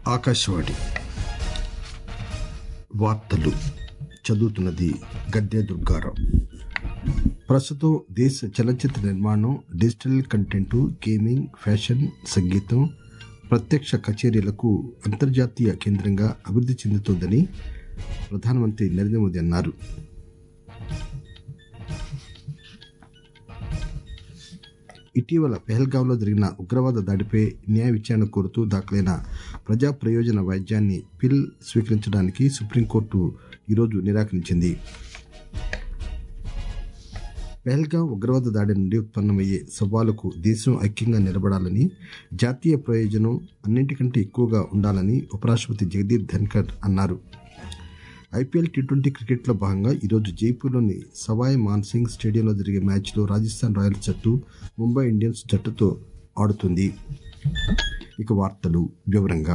ఆకాశవాణి వార్తలు చదువుతున్నది గద్దె దుర్గారావు ప్రస్తుతం దేశ చలనచిత్ర నిర్మాణం డిజిటల్ కంటెంట్ గేమింగ్ ఫ్యాషన్ సంగీతం ప్రత్యక్ష కచేరీలకు అంతర్జాతీయ కేంద్రంగా అభివృద్ధి చెందుతోందని ప్రధానమంత్రి నరేంద్ర మోదీ అన్నారు ఇటీవల పెహల్గాంలో జరిగిన ఉగ్రవాద దాడిపై న్యాయ విచారణ కోరుతూ దాఖలైన ప్రజా ప్రయోజన వాయిద్యాన్ని పిల్ స్వీకరించడానికి సుప్రీంకోర్టు ఈరోజు నిరాకరించింది పెహల్గాం ఉగ్రవాద దాడి నుండి ఉత్పన్నమయ్యే సవాలుకు దేశం ఐక్యంగా నిలబడాలని జాతీయ ప్రయోజనం అన్నింటికంటే ఎక్కువగా ఉండాలని ఉపరాష్ట్రపతి జగదీప్ ధన్కర్ అన్నారు ఐపీఎల్ టీ ట్వంటీ క్రికెట్లో భాగంగా ఈరోజు జైపూర్లోని సవాయ్ మాన్సింగ్ స్టేడియంలో జరిగే మ్యాచ్లో రాజస్థాన్ రాయల్స్ జట్టు ముంబై ఇండియన్స్ జట్టుతో ఆడుతుంది ఇక వార్తలు వివరంగా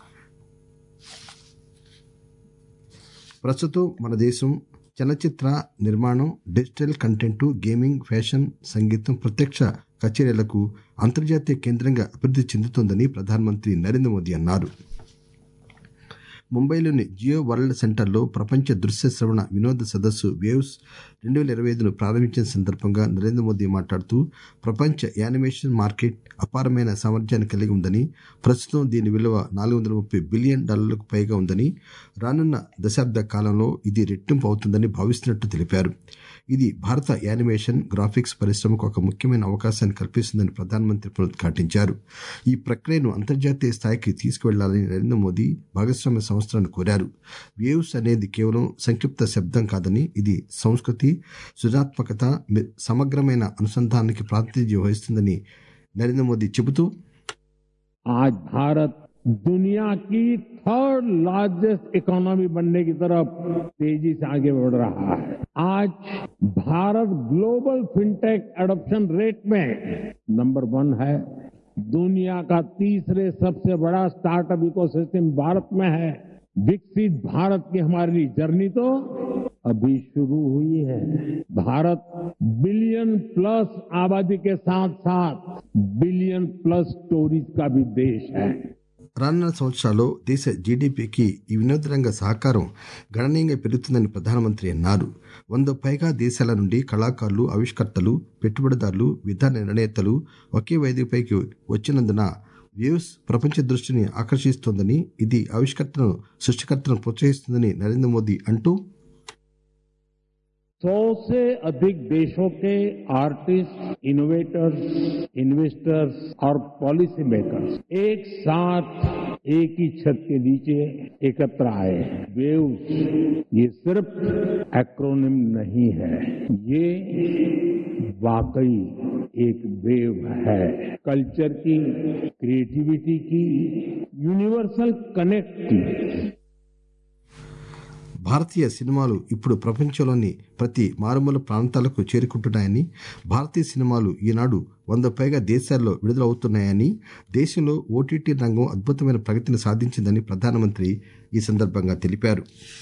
ప్రస్తుతం మన దేశం చలనచిత్ర నిర్మాణం డిజిటల్ కంటెంట్ గేమింగ్ ఫ్యాషన్ సంగీతం ప్రత్యక్ష కచేరీలకు అంతర్జాతీయ కేంద్రంగా అభివృద్ధి చెందుతోందని ప్రధానమంత్రి నరేంద్ర మోదీ అన్నారు ముంబైలోని జియో వరల్డ్ సెంటర్లో ప్రపంచ దృశ్య శ్రవణ వినోద సదస్సు వేవ్స్ రెండు వేల ఇరవై ఐదును ప్రారంభించిన సందర్భంగా నరేంద్ర మోదీ మాట్లాడుతూ ప్రపంచ యానిమేషన్ మార్కెట్ అపారమైన సామర్థ్యాన్ని కలిగి ఉందని ప్రస్తుతం దీని విలువ నాలుగు వందల ముప్పై బిలియన్ డాలర్లకు పైగా ఉందని రానున్న దశాబ్ద కాలంలో ఇది రెట్టింపు అవుతుందని భావిస్తున్నట్టు తెలిపారు ఇది భారత యానిమేషన్ గ్రాఫిక్స్ పరిశ్రమకు ఒక ముఖ్యమైన అవకాశాన్ని కల్పిస్తుందని ప్రధానమంత్రి పునరుద్ఘాటించారు ఈ ప్రక్రియను అంతర్జాతీయ స్థాయికి తీసుకువెళ్లాలని నరేంద్ర మోదీ భాగస్వామ్య సంస్థలను కోరారు వేవ్స్ అనేది కేవలం సంక్షిప్త శబ్దం కాదని ఇది సంస్కృతి సృజనాత్మకత సమగ్రమైన అనుసంధానానికి ప్రాతినిధ్యం వహిస్తుందని నరేంద్ర మోదీ చెబుతూ आज भारत दुनिया की थर्ड लार्जेस्ट इकोनॉमी बनने की तरफ तेजी से आगे बढ़ रहा है आज Bharat global fintech adoption rate में नंबर वन है दुनिया का तीसरे सबसे बड़ा स्टार्टअप इकोसिस्टम भारत में है विकसित भारत की हमारी जर्नी तो अभी शुरू हुई है भारत बिलियन प्लस आबादी के साथ साथ बिलियन प्लस स्टोरीज का भी देश है రానున్న సంవత్సరాల్లో దేశ జీడీపీకి ఈ వినోద రంగ సహకారం గణనీయంగా పెరుగుతుందని ప్రధానమంత్రి అన్నారు వంద పైగా దేశాల నుండి కళాకారులు ఆవిష్కర్తలు పెట్టుబడిదారులు విధాన నిర్ణేతలు ఒకే వేదికపైకి వచ్చినందున వేవ్స్ ప్రపంచ దృష్టిని ఆకర్షిస్తోందని ఇది ఆవిష్కర్తను సృష్టికర్తను ప్రోత్సహిస్తుందని నరేంద్ర మోదీ అంటూ सौ से अधिक देशों के आर्टिस्ट इनोवेटर्स इन्वेस्टर्स और पॉलिसी मेकर्स एक साथ एक ही छत के नीचे एकत्र आए हैं वेव्स ये सिर्फ एक्रोनिम नहीं है ये वाकई एक वेव है कल्चर की क्रिएटिविटी की यूनिवर्सल कनेक्ट की భారతీయ సినిమాలు ఇప్పుడు ప్రపంచంలోని ప్రతి మారుమూల ప్రాంతాలకు చేరుకుంటున్నాయని భారతీయ సినిమాలు ఈనాడు వంద పైగా దేశాల్లో విడుదలవుతున్నాయని దేశంలో ఓటీటీ రంగం అద్భుతమైన ప్రగతిని సాధించిందని ప్రధానమంత్రి ఈ సందర్భంగా తెలిపారు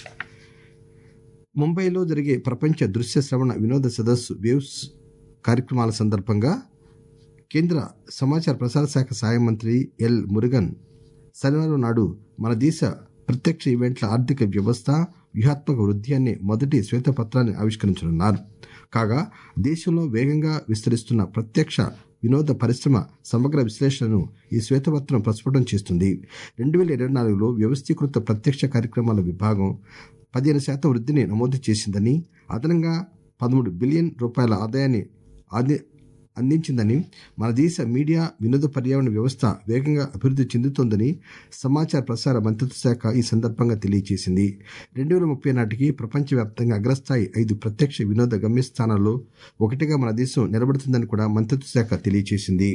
ముంబైలో జరిగే ప్రపంచ దృశ్య శ్రవణ వినోద సదస్సు వేవ్స్ కార్యక్రమాల సందర్భంగా కేంద్ర సమాచార ప్రసార శాఖ సహాయ మంత్రి ఎల్ మురుగన్ శనివారం నాడు మన దేశ ప్రత్యక్ష ఈవెంట్ల ఆర్థిక వ్యవస్థ వ్యూహాత్మక వృద్ధి అనే మొదటి శ్వేతపత్రాన్ని ఆవిష్కరించనున్నారు కాగా దేశంలో వేగంగా విస్తరిస్తున్న ప్రత్యక్ష వినోద పరిశ్రమ సమగ్ర విశ్లేషణను ఈ శ్వేతపత్రం ప్రస్ఫుటం చేస్తుంది రెండు వేల ఇరవై నాలుగులో వ్యవస్థీకృత ప్రత్యక్ష కార్యక్రమాల విభాగం పదిహేను శాతం వృద్ధిని నమోదు చేసిందని అదనంగా పదమూడు బిలియన్ రూపాయల ఆదాయాన్ని ఆది అందించిందని మన దేశ మీడియా వినోద పర్యావరణ వ్యవస్థ వేగంగా అభివృద్ధి చెందుతోందని సమాచార ప్రసార మంత్రిత్వ శాఖ ఈ సందర్భంగా తెలియజేసింది రెండు వేల ముప్పై నాటికి ప్రపంచవ్యాప్తంగా అగ్రస్థాయి ఐదు ప్రత్యక్ష వినోద గమ్యస్థానాల్లో ఒకటిగా మన దేశం నిలబడుతుందని కూడా మంత్రిత్వ శాఖ తెలియజేసింది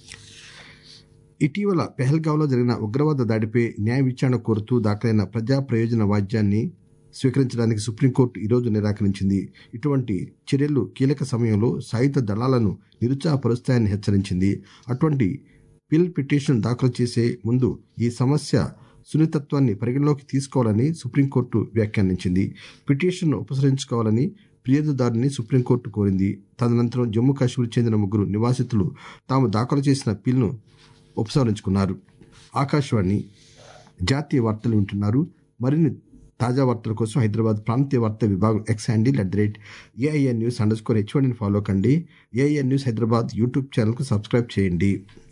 ఇటీవల పెహల్గాంలో జరిగిన ఉగ్రవాద దాడిపై న్యాయ విచారణ కోరుతూ దాఖలైన ప్రజా ప్రయోజన వాద్యాన్ని స్వీకరించడానికి సుప్రీంకోర్టు ఈరోజు నిరాకరించింది ఇటువంటి చర్యలు కీలక సమయంలో సాయుధ దళాలను నిరుత్సాహపరుస్తాయని హెచ్చరించింది అటువంటి పిల్ పిటిషన్ దాఖలు చేసే ముందు ఈ సమస్య సున్నితత్వాన్ని పరిగణలోకి తీసుకోవాలని సుప్రీంకోర్టు వ్యాఖ్యానించింది పిటిషన్ను ఉపసంహరించుకోవాలని ఫిర్యాదుదారుని సుప్రీంకోర్టు కోరింది తదనంతరం జమ్మూ కాశ్మీర్ చెందిన ముగ్గురు నివాసితులు తాము దాఖలు చేసిన పిల్ను ఉపసంహరించుకున్నారు ఆకాశవాణి జాతీయ వార్తలు వింటున్నారు మరిన్ని తాజా వార్తల కోసం హైదరాబాద్ ప్రాంతీయ వార్తా విభాగం X handle at the rate AIN news under score హెచ్వడిని ఫాలో కండి ఏఐఎన్ న్యూస్ హైదరాబాద్ యూట్యూబ్ ఛానల్కు సబ్స్క్రైబ్ చేయండి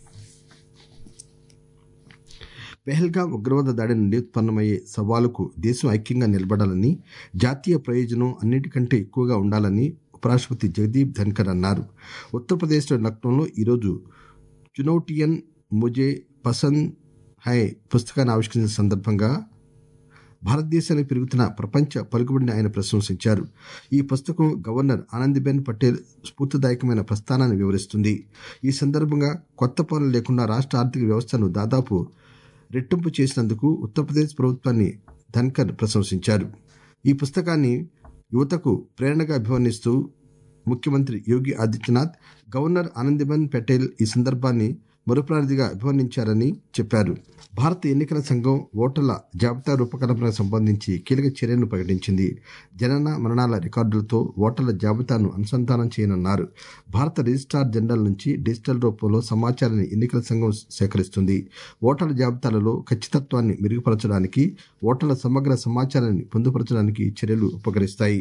పెహల్గాం ఉగ్రవాద దాడి నుండి ఉత్పన్నమయ్యే సవాలుకు దేశం ఐక్యంగా నిలబడాలని జాతీయ ప్రయోజనం అన్నిటికంటే ఎక్కువగా ఉండాలని ఉపరాష్ట్రపతి జగదీప్ ధన్కర్ అన్నారు ఉత్తరప్రదేశ్లో లక్నోలో ఈరోజు చునౌటియన్ ముజే పసంద్ హై పుస్తకాన్ని ఆవిష్కరించిన సందర్భంగా భారతదేశానికి పెరుగుతున్న ప్రపంచ పలుకుబడిని ఆయన ప్రశంసించారు ఈ పుస్తకం గవర్నర్ ఆనందీబెన్ పటేల్ స్ఫూర్తిదాయకమైన ప్రస్థానాన్ని వివరిస్తుంది ఈ సందర్భంగా కొత్త పనులు లేకుండా రాష్ట్ర ఆర్థిక వ్యవస్థను దాదాపు రెట్టింపు చేసినందుకు ఉత్తరప్రదేశ్ ప్రభుత్వాన్ని ధన్కర్ ప్రశంసించారు ఈ పుస్తకాన్ని యువతకు ప్రేరణగా అభివర్ణిస్తూ ముఖ్యమంత్రి యోగి ఆదిత్యనాథ్ గవర్నర్ ఆనందీబెన్ పటేల్ ఈ సందర్భాన్ని మరుప్రాతిగా అభివర్ణించారని చెప్పారు భారత ఎన్నికల సంఘం ఓటర్ల జాబితా రూపకల్పనకు సంబంధించి కీలక చర్యను ప్రకటించింది జనన మరణాల రికార్డులతో ఓటర్ల జాబితాను అనుసంధానం చేయనున్నారు భారత రిజిస్ట్రార్ జనరల్ నుంచి డిజిటల్ రూపంలో సమాచారాన్ని ఎన్నికల సంఘం సేకరిస్తుంది ఓటర్ల జాబితాలలో ఖచ్చితత్వాన్ని మెరుగుపరచడానికి ఓటర్ల సమగ్ర సమాచారాన్ని పొందుపరచడానికి చర్యలు ఉపకరిస్తాయి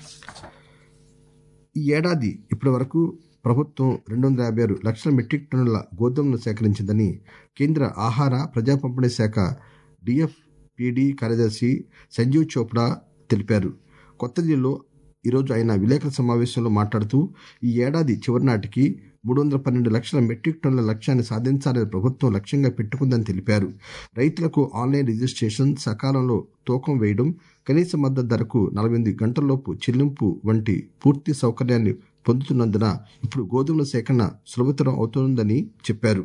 ఈ ఏడాది ఇప్పటి వరకు ప్రభుత్వం రెండు వందల యాభై ఆరు లక్షల మెట్రిక్ టన్నుల గోధుమలను సేకరించిందని కేంద్ర ఆహార ప్రజా పంపిణీ శాఖ డిఎఫ్పిడి కార్యదర్శి సంజీవ్ చోప్డా తెలిపారు కొత్త ఢిల్లీలో ఈరోజు ఆయన విలేకరుల సమావేశంలో మాట్లాడుతూ ఈ ఏడాది చివరి నాటికి మూడు వందల పన్నెండు లక్షల మెట్రిక్ టన్నుల లక్ష్యాన్ని సాధించాలని ప్రభుత్వం లక్ష్యంగా పెట్టుకుందని తెలిపారు రైతులకు ఆన్లైన్ రిజిస్ట్రేషన్ సకాలంలో తూకం వేయడం కనీస మద్దతు ధరకు నలభై ఎనిమిది గంటల్లోపు చెల్లింపు వంటి పూర్తి సౌకర్యాన్ని పొందుతున్నందున ఇప్పుడు గోధుమల సేకరణ సులభతరం అవుతోందని చెప్పారు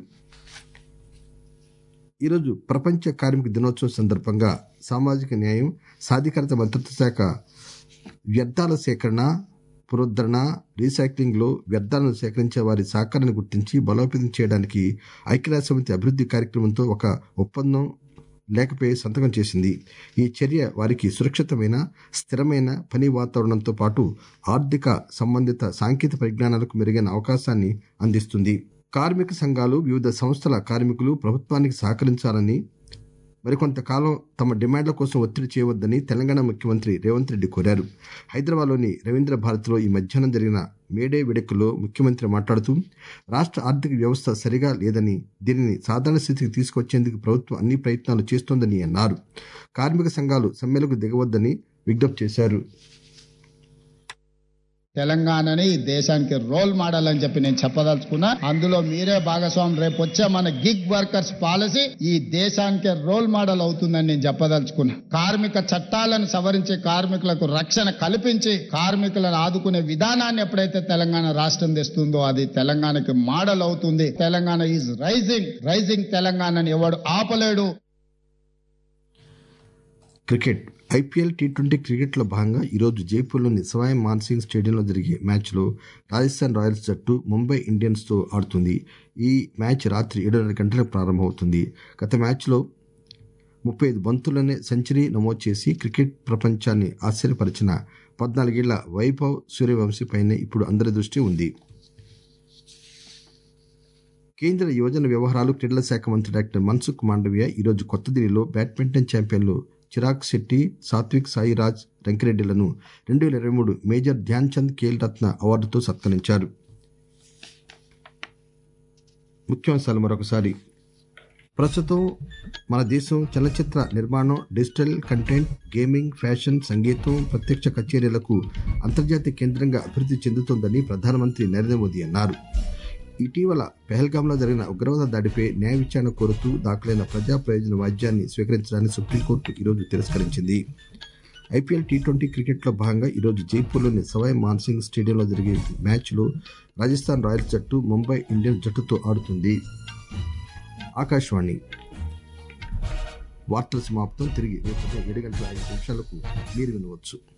ఈరోజు ప్రపంచ కార్మిక దినోత్సవం సందర్భంగా సామాజిక న్యాయం సాధికారత మంత్రిత్వ శాఖ వ్యర్థాల సేకరణ పునరుద్ధరణ రీసైక్లింగ్ లో వ్యర్థాలను సేకరించే వారి సహకారాన్ని గుర్తించి బలోపేతం చేయడానికి ఐక్యరాజ్య సమితి అభివృద్ధి కార్యక్రమంతో ఒక ఒప్పందం లేఖపై సంతకం చేసింది ఈ చర్య వారికి సురక్షితమైన స్థిరమైన పని వాతావరణంతో పాటు ఆర్థిక సంబంధిత సాంకేతిక పరిజ్ఞానాలకు మెరుగైన అవకాశాన్ని అందిస్తుంది కార్మిక సంఘాలు వివిధ సంస్థల కార్మికులు ప్రభుత్వానికి సహకరించాలని మరికొంతకాలం తమ డిమాండ్ల కోసం ఒత్తిడి చేయవద్దని తెలంగాణ ముఖ్యమంత్రి రేవంత్ రెడ్డి కోరారు హైదరాబాద్లోని రవీంద్ర భారతిలో ఈ మధ్యాహ్నం జరిగిన మేడే వేడుకల్లో ముఖ్యమంత్రి మాట్లాడుతూ రాష్ట్ర ఆర్థిక వ్యవస్థ సరిగా లేదని దీనిని సాధారణ స్థితికి తీసుకొచ్చేందుకు ప్రభుత్వం అన్ని ప్రయత్నాలు చేస్తోందని అన్నారు కార్మిక సంఘాలు సమ్మెలకు దిగవద్దని విజ్ఞప్తి చేశారు తెలంగాణని ఈ దేశానికి రోల్ మోడల్ అని చెప్పి నేను చెప్పదలుచుకున్నా అందులో మీరే భాగస్వామి రేపు వచ్చే మన గిగ్ వర్కర్స్ పాలసీ ఈ దేశానికి రోల్ మోడల్ అవుతుందని నేను చెప్పదలుచుకున్నా కార్మిక చట్టాలను సవరించి కార్మికులకు రక్షణ కల్పించి కార్మికులను ఆదుకునే విధానాన్ని ఎప్పుడైతే తెలంగాణ రాష్ట్రం తెస్తుందో అది తెలంగాణకి మోడల్ అవుతుంది తెలంగాణ ఈజ్ రైజింగ్ రైజింగ్ తెలంగాణని ఎవడు ఆపలేడు క్రికెట్ ఐపీఎల్ టీ ట్వంటీ క్రికెట్లో భాగంగా ఈరోజు జైపూర్లోని సవాయ్ మాన్సింగ్ స్టేడియంలో జరిగే మ్యాచ్లో రాజస్థాన్ రాయల్స్ జట్టు ముంబై ఇండియన్స్తో ఆడుతుంది ఈ మ్యాచ్ రాత్రి ఏడున్నర గంటలకు ప్రారంభమవుతుంది గత మ్యాచ్లో ముప్పై ఐదు బంతుల్లోనే సెంచరీ నమోదు చేసి క్రికెట్ ప్రపంచాన్ని ఆశ్చర్యపరిచిన పద్నాలుగేళ్ల వైభవ్ సూర్యవంశీపైనే ఇప్పుడు అందరి దృష్టి ఉంది కేంద్ర యువజన వ్యవహారాలు క్రీడల శాఖ మంత్రి డాక్టర్ మన్సుఖ్ మాండవీయ ఈరోజు కొత్త ఢిల్లీలో బ్యాడ్మింటన్ ఛాంపియన్లు చిరాగ్ శెట్టి సాత్విక్ సాయిరాజ్ రంకిరెడ్డిలను రెండు వేల ఇరవై మూడు మేజర్ ధ్యాన్ చంద్ ఖేల్ రత్న అవార్డుతో సత్కరించారు ముఖ్యాంశాలు మరొకసారి ప్రస్తుతం మన దేశం చలనచిత్ర నిర్మాణం డిజిటల్ కంటెంట్ గేమింగ్ ఫ్యాషన్ సంగీతం ప్రత్యక్ష కచేరీలకు అంతర్జాతీయ కేంద్రంగా అభివృద్ధి చెందుతోందని ప్రధానమంత్రి నరేంద్ర మోదీ అన్నారు ఇటీవల పెహల్గాంలో జరిగిన ఉగ్రవాద దాడిపై న్యాయ విచారణ కోరుతూ దాఖలైన ప్రజా ప్రయోజన వాద్యాన్ని స్వీకరించడాన్ని సుప్రీంకోర్టు ఈరోజు తిరస్కరించింది ఐపీఎల్ టీ ట్వంటీ క్రికెట్లో భాగంగా ఈరోజు జైపూర్లోని సవాయ్ మాన్సింగ్ స్టేడియంలో జరిగే మ్యాచ్లో రాజస్థాన్ రాయల్స్ జట్టు ముంబై ఇండియన్స్ జట్టుతో ఆడుతుంది ఆకాశవాణి వార్తల సమాప్తం తిరిగి రేపు ఉదయం ఏడు గంటల ఐదు నిమిషాలకు మీరు వినవచ్చు